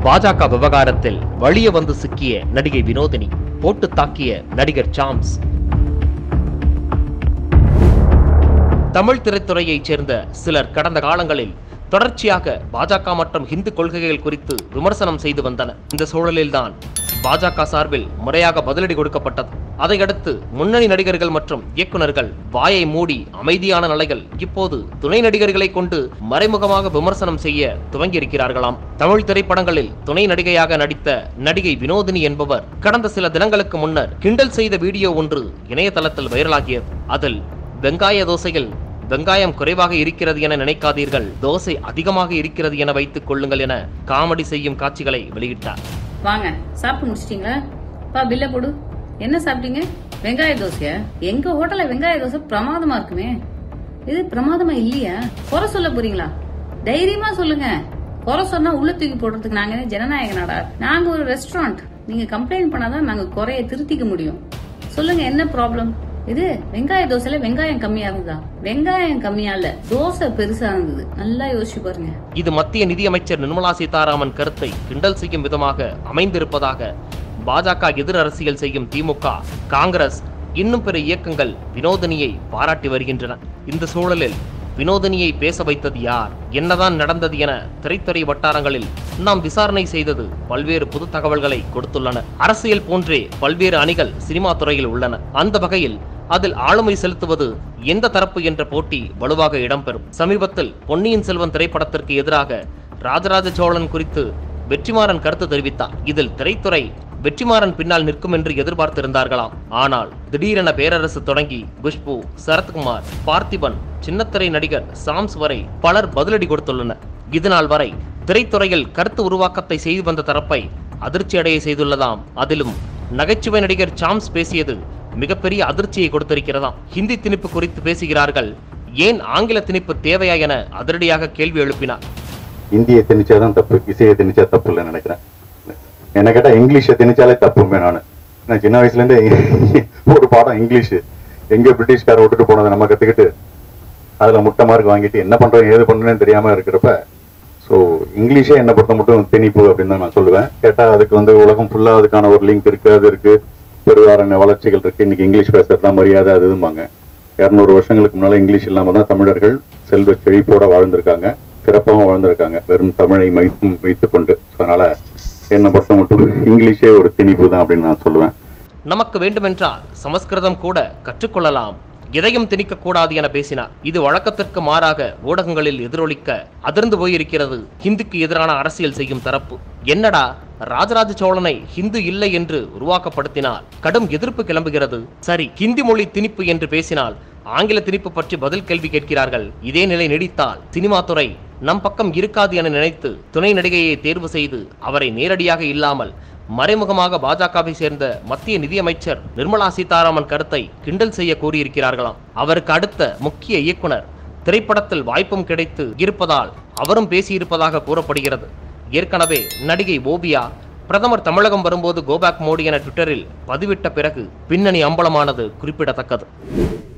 பாஜக விவகாரத்தில் வழிய வந்து சிக்கிய நடிகை வினோதினி போட்டு தாக்கிய நடிகர் சாம்ஸ் தமிழ் திரைத்துறையைச் சேர்ந்த சிலர் கடந்த காலங்களில் தொடர்ச்சியாக பாஜக மற்றும் இந்து கொள்கைகள் குறித்து விமர்சனம் செய்து வந்தனர் இந்த சூழலில்தான் பாஜக சார்பில் முறையாக பதிலடி கொடுக்கப்பட்டது அதையடுத்து முன்னணி நடிகர்கள் மற்றும் இயக்குனர்கள் வாயை மூடி அமைதியான நிலைகள் இப்போது துணை நடிகர்களை கொண்டு மறைமுகமாக விமர்சனம் செய்ய துவங்கியிருக்கிறார்களாம் தமிழ் திரைப்படங்களில் துணை நடிகையாக நடித்த நடிகை வினோதினி என்பவர் கடந்த சில தினங்களுக்கு முன்னர் கிண்டல் செய்த வீடியோ ஒன்று இணையதளத்தில் வைரலாகியது அதில் வெங்காய தோசையில் வெங்காயம் குறைவாக இருக்கிறது என நினைக்காதீர்கள் தோசை அதிகமாக இருக்கிறது என வைத்துக் கொள்ளுங்கள் என காமெடி செய்யும் காட்சிகளை வெளியிட்டார் வாங்க சாப்பிட்டு முடிச்சிட்டீங்களா பா பில்ல போடு என்ன சாப்பிட்டீங்க வெங்காய தோசையா எங்க ஹோட்டல்ல வெங்காய தோசை பிரமாதமா இருக்குமே இது பிரமாதமா இல்லையா குறை சொல்ல போறீங்களா தைரியமா சொல்லுங்க குறை சொன்னா உள்ள தூக்கி போடுறதுக்கு நாங்க என்ன ஜனநாயக நாடா நாங்க ஒரு ரெஸ்டாரண்ட் நீங்க கம்ப்ளைண்ட் பண்ணாதான் நாங்க குறைய திருத்திக்க முடியும் சொல்லுங்க என்ன ப்ராப்ளம் இது வெங்காய தோசையில வெங்காயம் கம்மியா இருந்ததா வெங்காயம் கம்மியா இல்ல தோசை பெருசா இருந்தது நல்லா யோசிச்சு பாருங்க இது மத்திய நிதியமைச்சர் நிர்மலா சீதாராமன் கருத்தை கிண்டல் செய்யும் விதமாக அமைந்திருப்பதாக பாஜக எதிர் அரசியல் செய்யும் திமுக காங்கிரஸ் இன்னும் பிற இயக்கங்கள் வினோதினியை பாராட்டி வருகின்றன இந்த சூழலில் வினோதினியை பேச வைத்தது யார் என்னதான் நடந்தது என திரைத்துறை வட்டாரங்களில் நாம் விசாரணை செய்தது பல்வேறு புது தகவல்களை கொடுத்துள்ளன அரசியல் போன்றே பல்வேறு அணிகள் சினிமா துறையில் உள்ளன அந்த வகையில் அதில் ஆளுமை செலுத்துவது எந்த தரப்பு என்ற போட்டி வலுவாக இடம்பெறும் சமீபத்தில் பொன்னியின் செல்வன் திரைப்படத்திற்கு எதிராக ராஜராஜ சோழன் குறித்து வெற்றிமாறன் கருத்து தெரிவித்தார் இதில் திரைத்துறை வெற்றிமாறன் பின்னால் நிற்கும் என்று எதிர்பார்த்திருந்தார்களாம் ஆனால் திடீரென பேரரசு தொடங்கி குஷ்பு சரத்குமார் பார்த்திபன் சின்னத்திரை நடிகர் சாம்ஸ் வரை பலர் பதிலடி கொடுத்துள்ளனர் இதுநாள் வரை திரைத்துறையில் கருத்து உருவாக்கத்தை செய்து வந்த தரப்பை அதிர்ச்சியடைய செய்துள்ளதாம் அதிலும் நகைச்சுவை நடிகர் சாம்ஸ் பேசியது மிகப்பெரிய அதிர்ச்சியை கொடுத்திருக்கிறதாம் ஹிந்தி திணிப்பு குறித்து பேசுகிறார்கள் ஏன் ஆங்கில திணிப்பு தேவையா என அதிரடியாக கேள்வி எழுப்பினார் இந்தியை திணிச்சாதான் தப்பு இசையை திணிச்சா தப்பு இல்லைன்னு நினைக்கிறேன் என்ன கேட்டா இங்கிலீஷை திணிச்சாலே தப்புமே நான் நான் சின்ன வயசுல இருந்தே ஒரு பாடம் இங்கிலீஷ் எங்க பிரிட்டிஷ்கார விட்டுட்டு போனதை நம்ம கத்துக்கிட்டு அதுல முட்டை மார்க் வாங்கிட்டு என்ன பண்றோம் ஏது பண்றோம்னு தெரியாம இருக்கிறப்ப ஸோ இங்கிலீஷே என்னை பொறுத்த மட்டும் திணிப்பு அப்படின்னு தான் நான் சொல்லுவேன் கேட்டா அதுக்கு வந்து உலகம் ஃபுல்லா அதுக்கான ஒரு லிங்க் இருக்கு அது இருக்கு பெருவாரண வளர்ச்சிகள் இருக்கு இன்னைக்கு இங்கிலீஷ் பேசுறது தான் மரியாதை அது இதும்பாங்க இரநூறு வருஷங்களுக்கு முன்னால இங்கிலீஷ் இல்லாம தான் தமிழர்கள் செல்வ செழிப்போட வாழ்ந்திருக்காங்க சிறப்பாகவும் வாழ்ந்திருக்காங்க வெறும் தமிழை மைத்தும் வைத்துக் கொண்டு அதனால என்னை பொறுத்த மட்டும் இங்கிலீஷே ஒரு திணிப்பு தான் அப்படின்னு நான் சொல்லுவேன் நமக்கு வேண்டுமென்றால் சமஸ்கிருதம் கூட கற்றுக்கொள்ளலாம் எதையும் திணிக்க கூடாது என பேசினார் இது வழக்கத்திற்கு மாறாக ஊடகங்களில் எதிரொலிக்க அதிர்ந்து போயிருக்கிறது ஹிந்துக்கு எதிரான அரசியல் செய்யும் தரப்பு என்னடா ராஜராஜ சோழனை ஹிந்து இல்லை என்று உருவாக்கப்படுத்தினால் கடும் எதிர்ப்பு கிளம்புகிறது சரி ஹிந்தி மொழி திணிப்பு என்று பேசினால் ஆங்கில திணிப்பு பற்றி பதில் கேள்வி கேட்கிறார்கள் இதே நிலை நீடித்தால் சினிமா துறை நம் பக்கம் இருக்காது என நினைத்து துணை நடிகையை தேர்வு செய்து அவரை நேரடியாக இல்லாமல் மறைமுகமாக பாஜகவை சேர்ந்த மத்திய நிதியமைச்சர் நிர்மலா சீதாராமன் கருத்தை கிண்டல் செய்ய கூறியிருக்கிறார்களாம் அவருக்கு அடுத்த முக்கிய இயக்குனர் திரைப்படத்தில் வாய்ப்பும் கிடைத்து இருப்பதால் அவரும் பேசியிருப்பதாக கூறப்படுகிறது ஏற்கனவே நடிகை ஓபியா பிரதமர் தமிழகம் வரும்போது கோபேக் மோடி என ட்விட்டரில் பதிவிட்ட பிறகு பின்னணி அம்பலமானது குறிப்பிடத்தக்கது